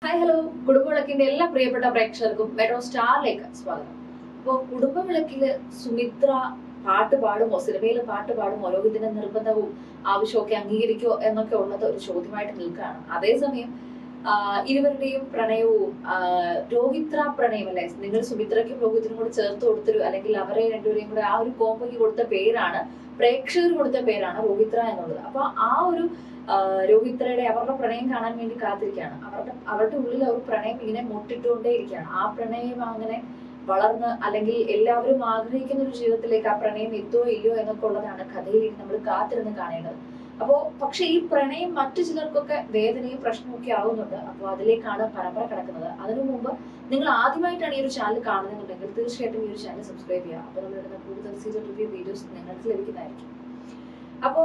hi hello കുടുംബവിളക്കിന്റെ എല്ലാ പ്രിയപ്പെട്ട പ്രേക്ഷകർക്കും മെട്രോ സ്റ്റാറിലേക്ക് സ്വാഗതം അപ്പോൾ കുടുംബവിളക്കില് സുമിത്ര പാട്ട് പാടുമോ സിനിമയിൽ പാട്ട് പാടുമോ രോഹിതിന്റെ നിർബന്ധവും ആവശ്യമൊക്കെ അംഗീകരിക്കോ എന്നൊക്കെ ഉള്ളത് ഒരു ചോദ്യമായിട്ട് നിൽക്കുകയാണ് അതേസമയം ആ, ഇരുവരുടെയും പ്രണയവും ആ, രോഹിത്ര പ്രണയം അല്ലെ നിങ്ങൾ സുമിത്രയ്ക്കും രോഹിത്തിനും കൂടെ ചേർത്ത് കൊടുത്തൊരു അല്ലെങ്കിൽ അവരെ രണ്ടുപേരെയും കൂടെ ആ ഒരു കോമ്പയ്ക്ക് കൊടുത്ത പേരാണ് പ്രേക്ഷകർ കൊടുത്ത പേരാണ് രോഹിത്ര എന്നുള്ളത് അപ്പൊ ആ ഒരു ആ, രോഹിത്രയുടെ അവരുടെ പ്രണയം കാണാൻ വേണ്ടി കാത്തിരിക്കുകയാണ് അവരുടെ അവരുടെ ഉള്ളിൽ അവർ പ്രണയം ഇങ്ങനെ മുട്ടിട്ടുകൊണ്ടേയിരിക്കുകയാണ് ആ പ്രണയം അങ്ങനെ വളർന്ന് അല്ലെങ്കിൽ എല്ലാവരും ആഗ്രഹിക്കുന്ന ഒരു ജീവിതത്തിലേക്ക് ആ പ്രണയം എത്തുമോ ഇല്ലയോ എന്നൊക്കെ ഉള്ളതാണ് കഥയിൽ നമ്മൾ കാത്തിരുന്ന് കാണേണ്ടത് അപ്പോ പക്ഷെ ഈ പ്രണയം മറ്റു ചിലർക്കൊക്കെ വേദനയും പ്രശ്നമൊക്കെ ആവുന്നുണ്ട് അപ്പോൾ അതിലേക്കാണ് പരമ്പര കിടക്കുന്നത് അതിനു മുമ്പ് നിങ്ങൾ ആദ്യമായിട്ടാണ് ഈ ഒരു ചാനൽ കാണുന്നുണ്ടെങ്കിൽ തീർച്ചയായിട്ടും ഈ ഒരു ചാനൽ സബ്സ്ക്രൈബ് ചെയ്യുക അപ്പോൾ നമ്മൾ ഇടുന്ന കൂടുതൽ സീസൺ റിവ്യൂ വീഡിയോസ് നിങ്ങൾക്ക് ലഭിക്കുന്നതായിരിക്കും അപ്പോ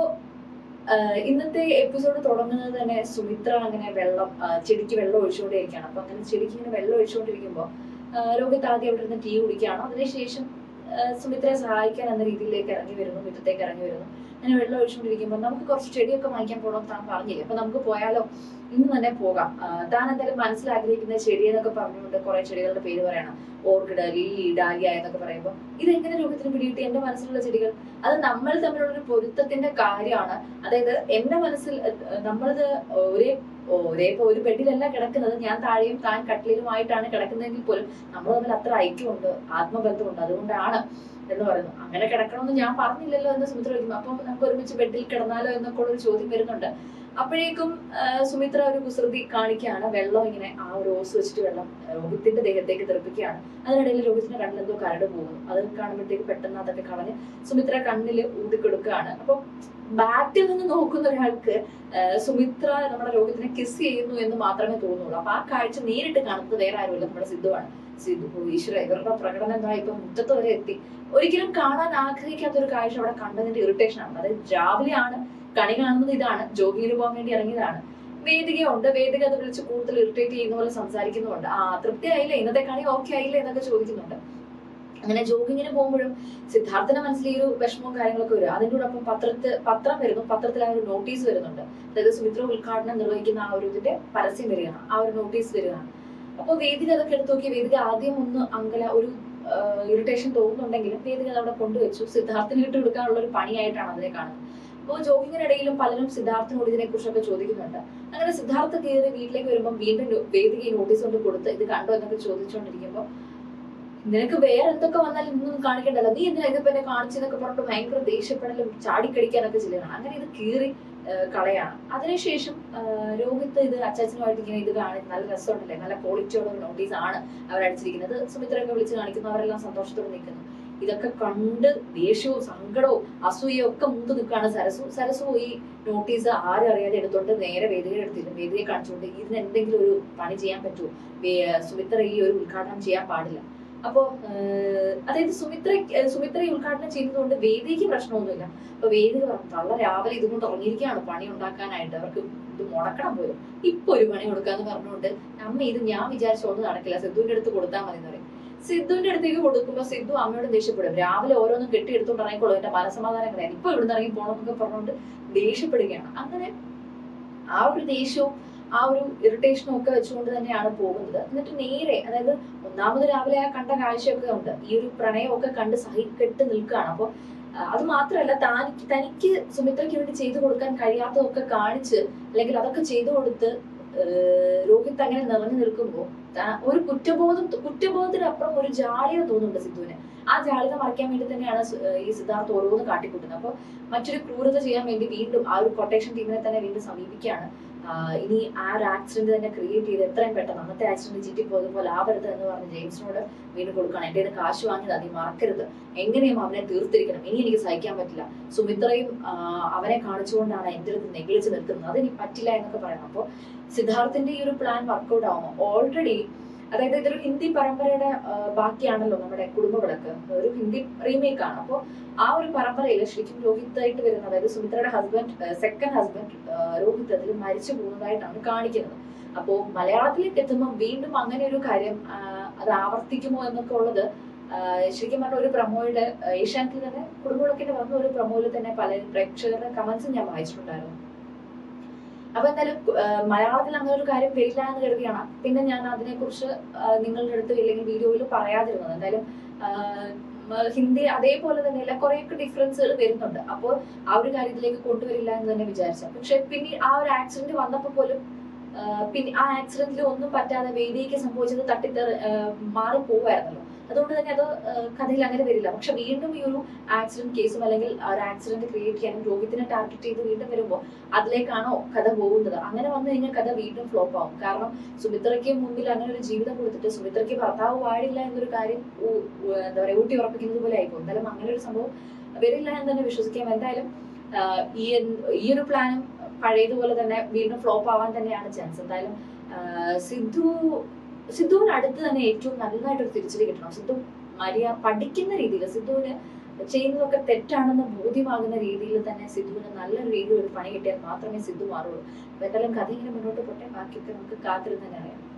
ആഹ് ഇന്നത്തെ എപ്പിസോഡ് തുടങ്ങുന്നത് തന്നെ സുമിത്ര അങ്ങനെ വെള്ളം ആഹ് ചെടിക്ക് വെള്ളം ഒഴിച്ചുകൊണ്ടിരിക്കുകയാണ് അപ്പൊ അങ്ങനെ ചെടിക്ക് ഇങ്ങനെ വെള്ളം ഒഴിച്ചുകൊണ്ടിരിക്കുമ്പോൾ രോഹിത് ആദ്യം അവിടെ ഇരുന്ന് ടീ കുടിക്കുകയാണ് അതിനുശേഷം ആഹ് സുമിത്രയെ സഹായിക്കാൻ എന്ന രീതിയിലേക്ക് ഇറങ്ങി വരുന്നു മുറ്റത്തേക്ക് ഇറങ്ങി വരുന്നു അങ്ങനെ വെള്ളം ഒഴിച്ചുകൊണ്ടിരിക്കുമ്പോൾ നമുക്ക് കുറച്ച് ചെടിയൊക്കെ വാങ്ങിക്കാൻ പോകണം താൻ പറഞ്ഞില്ലേ അപ്പൊ നമുക്ക് പോയാലോ ഇന്ന് തന്നെ പോകാം ആഹ് താൻ എന്തായാലും മനസ്സിൽ ആഗ്രഹിക്കുന്ന ചെടി എന്നൊക്കെ പറഞ്ഞുകൊണ്ട് കുറെ ചെടികളുടെ പേര് പറയണം ഓർക്കിഡ് ലില്ലി ഡാലിയ എന്നൊക്കെ പറയുമ്പോൾ ഇതെങ്ങനെ രോഗത്തിന് പിടികിട്ടി എന്റെ മനസ്സിലുള്ള ചെടികൾ അത് നമ്മൾ തമ്മിലുള്ള ഒരു പൊരുത്തത്തിന്റെ കാര്യമാണ് അതായത് എന്റെ മനസ്സിൽ അഹ് നമ്മളിത് ഒരേ ഒരേ ഇപ്പൊ ഒരു ബെഡിലല്ല കിടക്കുന്നത് ഞാൻ താഴെയും താൻ കട്ടിലുമായിട്ടാണ് കിടക്കുന്നതെങ്കിൽ പോലും നമ്മൾ തമ്മിൽ അത്ര ഐക്യമുണ്ട് ആത്മബന്ധമുണ്ട് അതുകൊണ്ടാണ് എന്ന് പറയുന്നു അങ്ങനെ കിടക്കണമെന്ന് ഞാൻ പറഞ്ഞില്ലല്ലോ എന്ന് സുമിത്ര ചോദിക്കും അപ്പം നമുക്ക് ഒരുമിച്ച് ബെഡിൽ കിടന്നാലോ എന്നൊക്കെ ഉള്ള ഒരു ചോദ്യം വരുന്നുണ്ട് അപ്പോഴേക്കും ആ, സുമിത്ര ഒരു കുസൃതി കാണിക്കുകയാണ് വെള്ളം ഇങ്ങനെ ആ ഒരു ഓസ് വെച്ചിട്ട് വെള്ളം രോഹിത്തിന്റെ ദേഹത്തേക്ക് തെറിപ്പിക്കുകയാണ് അതിനിടയിൽ രോഹിത്തിന്റെ കണ്ണിൽ എന്തോ കരട് പോകുന്നു അത് കാണുമ്പോഴത്തേക്ക് പെട്ടെന്ന് അതൊക്കെ കളഞ്ഞ് സുമിത്ര കണ്ണിൽ ഊതിക്കൊടുക്കുകയാണ് അപ്പൊ ബാറ്റിൽ നിന്ന് നോക്കുന്ന ഒരാൾക്ക് ആ, സുമിത്ര നമ്മുടെ രോഹിത്തിനെ കിസ് ചെയ്യുന്നു എന്ന് മാത്രമേ തോന്നുള്ളൂ അപ്പൊ ആ കാഴ്ച നേരിട്ട് കാണുന്നത് വേറെ ആരുമില്ല നമ്മുടെ സിദ്ധുവാണ് സിദ്ധു ഓ, ഈശ്വര ഇവരുടെ പ്രകടനം എന്താ ഇപ്പൊ മുറ്റത്ത് വരെ എത്തി ഒരിക്കലും കാണാൻ ആഗ്രഹിക്കാത്ത ഒരു കാഴ്ച അവിടെ കണ്ടതിന്റെ ഇറിറ്റേഷൻ ആണ് അതായത് രാവിലെ ആണ് കണി കാണുന്നത് ഇതാണ് ജോഗിങ്ങിന് പോകാൻ വേണ്ടി ഇറങ്ങിയതാണ് വേദികയുണ്ട് വേദിക അത് വിളിച്ച് കൂടുതൽ ഇറിറ്റേറ്റ് ചെയ്യുന്ന പോലെ സംസാരിക്കുന്നുണ്ട് ആ തൃപ്തി ആയില്ലേ ഇന്നത്തെ കണി ഓക്കെ ആയില്ലേ എന്നൊക്കെ ചോദിക്കുന്നുണ്ട് അങ്ങനെ ജോഗിങ്ങിന് പോകുമ്പോഴും സിദ്ധാർത്ഥന്റെ മനസ്സിൽ ഈ ഒരു വിഷമവും കാര്യങ്ങളൊക്കെ വരും അതിൻ്റെ കൂടെ അപ്പം പത്രത്തിൽ പത്രം വരുന്നു പത്രത്തിൽ ആ ഒരു നോട്ടീസ് വരുന്നുണ്ട് അതായത് സുമിത്ര ഉദ്ഘാടനം നിർവഹിക്കുന്ന ആ ഒരു ഇതിന്റെ പരസ്യം വരികയാണ് ആ ഒരു നോട്ടീസ് വരികയാണ് അപ്പോൾ വേദിക അതൊക്കെ എടുത്തു നോക്കി വേദിക ആദ്യം ഒന്ന് അങ്കല ഒരു ഇറിറ്റേഷൻ തോന്നുന്നുണ്ടെങ്കിലും വേദിക അത് അവിടെ കൊണ്ടുവച്ചു സിദ്ധാർത്ഥിന് ഇട്ട് കൊടുക്കാനുള്ള ഒരു പണിയായിട്ടാണ് അതിനെ കാണുന്നത് അപ്പോൾ ജോഗിങ്ങിനിടയിലും പലരും സിദ്ധാർത്ഥിനോട് ഇതിനെ കുറിച്ചൊക്കെ ചോദിക്കുന്നുണ്ട് അങ്ങനെ സിദ്ധാർത്ഥ കയറി വീട്ടിലേക്ക് വരുമ്പോൾ വീണ്ടും നോ- വേദിക ഈ നോട്ടീസ് കൊണ്ട് കൊടുത്ത് ഇത് കണ്ടോ എന്നൊക്കെ ചോദിച്ചുകൊണ്ടിരിക്കുമ്പോൾ നിനക്ക് വേറെ എന്തൊക്കെ വന്നാലും ഇതൊന്നും കാണിക്കണ്ടല്ലോ നീ എന്തിനാ ഇതിപ്പോ എന്നെ കാണിച്ചെന്നൊക്കെ പറഞ്ഞിട്ട് ഭയങ്കര ദേഷ്യപ്പെടലും ചാടിക്കടിക്കാനൊക്കെ ചെയ്യണം അങ്ങനെ ഇത് കീറി ആ, കളയാണ് അതിനുശേഷം ആ, രോഹിത് ഇത് അച്ചാച്ചനുമായിട്ട് ഇങ്ങനെ ഇത് കാണി നല്ല രസമുണ്ടല്ലേ നല്ല ക്വാളിറ്റിയുള്ള ഒരു നോട്ടീസ് ആണ് അവർ അടിച്ചിരിക്കുന്നത് സുമിത്രയൊക്കെ വിളിച്ച് കാണിക്കുന്നു അവരെല്ലാം സന്തോഷത്തോടെ നിൽക്കുന്നു ഇതൊക്കെ കണ്ട് ദേഷ്യവും സങ്കടവും അസൂയയും ഒക്കെ മൂത്ത് നിൽക്കുകയാണ് സരസു സരസു ഈ നോട്ടീസ് ആരും അറിയാതെ എടുത്തോണ്ട് നേരെ വേദികയുടെ എടുത്തിരുന്നു വേദികയെ കാണിച്ചുകൊണ്ട് ഇതിന് എന്തെങ്കിലും ഒരു പണി ചെയ്യാൻ പറ്റുമോ വേ- സുമിത്ര ഈ ഒരു ഉദ്ഘാടനം ചെയ്യാൻ പാടില്ല അപ്പോ ഏഹ്, അതായത് സുമിത്ര ഏഹ്, സുമിത്ര ഈ ഉദ്ഘാടനം ചെയ്തതുകൊണ്ട് വേദിക്ക് പ്രശ്നമൊന്നുമില്ല അപ്പൊ വേദിക പറഞ്ഞു തള്ള രാവിലെ ഇതുകൊണ്ട് ഇറങ്ങിയിരിക്കുകയാണ് പണി ഉണ്ടാക്കാനായിട്ട് അവർക്ക് ഇത് മുടക്കണം പോലും ഇപ്പൊ ഒരു പണി കൊടുക്കാന്ന് പറഞ്ഞുകൊണ്ട് അമ്മ ഇത് ഞാൻ വിചാരിച്ച ഒന്നും നടക്കില്ല സിദ്ധുവിന്റെ അടുത്ത് കൊടുത്താൽ മതി എന്ന് പറയും സിദ്ധുവിന്റെ അടുത്തേക്ക് കൊടുക്കുമ്പോൾ സിദ്ധു അമ്മയോട് ദേഷ്യപ്പെടും രാവിലെ ഓരോന്നും കെട്ടിയെടുത്തോണ്ട് ഇറങ്ങിക്കോളും എന്റെ മനസമാധാനം കളയാൻ ഇപ്പൊ ഇവിടുന്ന് ഇറങ്ങി പോകണം എന്നൊക്കെ പറഞ്ഞുകൊണ്ട് ദേഷ്യപ്പെടുകയാണ് അങ്ങനെ ആ ഒരു ദേഷ്യവും ആ ഒരു ഇറിറ്റേഷനും ഒക്കെ വെച്ചുകൊണ്ട് തന്നെയാണ് പോകുന്നത് എന്നിട്ട് നേരെ അതായത് ഒന്നാമത് രാവിലെ ആ കണ്ട കാഴ്ചയൊക്കെ ഉണ്ട് ഈ ഒരു പ്രണയമൊക്കെ കണ്ട് സഹിക്കെട്ട് നിൽക്കുകയാണ് അപ്പോൾ അത് മാത്രമല്ല താനിക്ക് തനിക്ക് സുമിത്രയ്ക്ക് വേണ്ടി ചെയ്തു കൊടുക്കാൻ കഴിയാത്തതൊക്കെ കാണിച്ച് അല്ലെങ്കിൽ അതൊക്കെ ചെയ്തു കൊടുത്ത് ഏഹ് രോഹിത് അങ്ങനെ നിറഞ്ഞു നിൽക്കുമ്പോൾ ഒരു കുറ്റബോധം കുറ്റബോധത്തിനപ്പുറം ഒരു ജാള്യത തോന്നുന്നുണ്ട് സിദ്ധുവിന് ആ ജാള്യത മറയ്ക്കാൻ വേണ്ടി തന്നെയാണ് സു- ഏഹ് ഈ സിദ്ധാർത്ഥ് ഓരോന്ന് കാട്ടിക്കൂട്ടുന്നത് അപ്പോൾ മറ്റൊരു ക്രൂരത ചെയ്യാൻ വേണ്ടി വീണ്ടും ആ ഒരു കൊട്ടേഷൻ ടീമിനെ തന്നെ വീണ്ടും സമീപിക്കുകയാണ് ആഹ് ഇനി ആ ഒരു ആക്സിഡന്റ് തന്നെ ക്രിയേറ്റ് ചെയ്ത് എത്രയും പെട്ടെന്ന് അന്നത്തെ ആക്സിഡന്റ് ചീറ്റി പോയതുപോലെ ആവരുത് എന്ന് പറഞ്ഞ് ജെയിംസിനോട് വീണ്ടും കൊടുക്കണം എന്റെ കയ്യിൽ കാശ് വാങ്ങിയത് നീ മറക്കരുത് എങ്ങനെയും അവനെ തീർത്തിരിക്കണം ഇനി എനിക്ക് സഹിക്കാൻ പറ്റില്ല സുമിത്രയും ആഹ് അവനെ കാണിച്ചുകൊണ്ടാണ് എന്റെ അടുത്ത് നെഗിളിച്ച് നിൽക്കുന്നത് അത് ഇനി പറ്റില്ല എന്നൊക്കെ പറയണം അപ്പോൾ സിദ്ധാർത്ഥിന്റെ ഈ ഒരു പ്ലാൻ വർക്കൗട്ട് ആവുമോ ഓൾറെഡി അതായത് ഇതൊരു ഹിന്ദി പരമ്പരയുടെ ആഹ് ബാക്കിയാണല്ലോ നമ്മുടെ കുടുംബവിളക്ക് ഒരു ഹിന്ദി റീമേക്ക് ആണ് അപ്പോൾ ആ ഒരു പരമ്പരയിൽ ശരിക്കും രോഹിത് ആയിട്ട് വരുന്ന അതായത് സുമിത്രയുടെ ഹസ്ബൻഡ് സെക്കൻഡ് ഹസ്ബൻഡ് രോഹിത് അതിൽ മരിച്ചു പോകുന്നതായിട്ടാണ് കാണിക്കുന്നത് അപ്പോൾ മലയാളത്തിലേക്ക് എത്തുമ്പോൾ വീണ്ടും അങ്ങനെ ഒരു കാര്യം ആഹ് അത് ആവർത്തിക്കുമോ എന്നൊക്കെ ഉള്ളത് ആഹ് ശരിക്കും പറഞ്ഞ ഒരു പ്രമോയുടെ ഏഷ്യാനെറ്റിൽ തന്നെ കുടുംബവിളക്കിന്റെ വന്ന ഒരു പ്രമോയിൽ തന്നെ പല പ്രേക്ഷകരുടെ കമന്റ്സും ഞാൻ വായിച്ചിട്ടുണ്ടായിരുന്നു അപ്പൊ എന്തായാലും ആ, മലയാളത്തിൽ അങ്ങനെ ഒരു കാര്യം വരില്ല എന്ന് കരുതിയാണ് പിന്നെ ഞാൻ അതിനെക്കുറിച്ച് ആ, നിങ്ങളുടെ അടുത്ത് ഇല്ലെങ്കിൽ വീഡിയോയിൽ പറയാതിരുന്നത് എന്തായാലും ആ, മ, ഹിന്ദി അതേപോലെ തന്നെയല്ല കുറെയൊക്കെ ഡിഫറൻസുകൾ വരുന്നുണ്ട് അപ്പോൾ ആ ഒരു കാര്യത്തിലേക്ക് കൊണ്ടുവരില്ല എന്ന് തന്നെ വിചാരിച്ചു പക്ഷെ പിന്നെ ആ ഒരു ആക്സിഡന്റ് വന്നപ്പോൾ പോലും ആ, പിന്നെ ആ ആക്സിഡന്റിൽ ഒന്നും പറ്റാതെ വേദിക്ക് സംഭവിച്ചത് തട്ടിത്തെറി മാറി പോവായിരുന്നല്ലോ അതുകൊണ്ട് തന്നെ അത് ആ, കഥയിൽ അങ്ങനെ വരില്ല പക്ഷെ വീണ്ടും ഈ ഒരു ആക്സിഡന്റ് കേസും അല്ലെങ്കിൽ ആ ഒരു ആക്സിഡന്റ് ക്രിയേറ്റ് ചെയ്യാനും രോഹിത്തിനെ ടാർഗറ്റ് ചെയ്ത് വീണ്ടും വരുമ്പോൾ അതിലേക്കാണോ കഥ പോകുന്നത് അങ്ങനെ വന്നു കഴിഞ്ഞാൽ കഥ വീണ്ടും ഫ്ലോപ്പ് ആവും കാരണം സുമിത്രയ്ക്ക് മുമ്പിൽ അങ്ങനെ ഒരു ജീവിതം കൊടുത്തിട്ട് സുമിത്രയ്ക്ക് ഭർത്താവ് പാടില്ല എന്നൊരു കാര്യം ഊ- ഊ- എന്താ പറയാ ഊട്ടി ഉറപ്പിക്കുന്നത് പോലെ ആയിപ്പോ എന്തായാലും അങ്ങനെ ഒരു സംഭവം വരില്ല എന്ന് തന്നെ വിശ്വസിക്കാം എന്തായാലും ആ, ഈ ഈ ഒരു പ്ലാനും പഴയതുപോലെ തന്നെ വീണ്ടും ഫ്ലോപ്പ് ആവാൻ തന്നെയാണ് ചാൻസ് എന്തായാലും ആ, സിദ്ധു സിദ്ധുവിന് അടുത്ത് തന്നെ ഏറ്റവും നന്നായിട്ടൊരു തിരിച്ചടി കിട്ടണം സിദ്ധു മര്യ പഠിക്കുന്ന രീതിയിൽ സിദ്ധുവിന് ചെയ്യുന്നതൊക്കെ തെറ്റാണെന്ന് ബോധ്യമാകുന്ന രീതിയിൽ തന്നെ സിദ്ധുവിന് നല്ലൊരു രീതിയിൽ ഒരു പണി കിട്ടിയാൽ മാത്രമേ സിദ്ധു മാറുള്ളൂ അപ്പൊ എന്തായാലും കഥ ഇങ്ങനെ മുന്നോട്ട് പോട്ടെ ബാക്കിയൊക്കെ നമുക്ക് കാത്തിരുന്ന് തന്നെ അറിയാം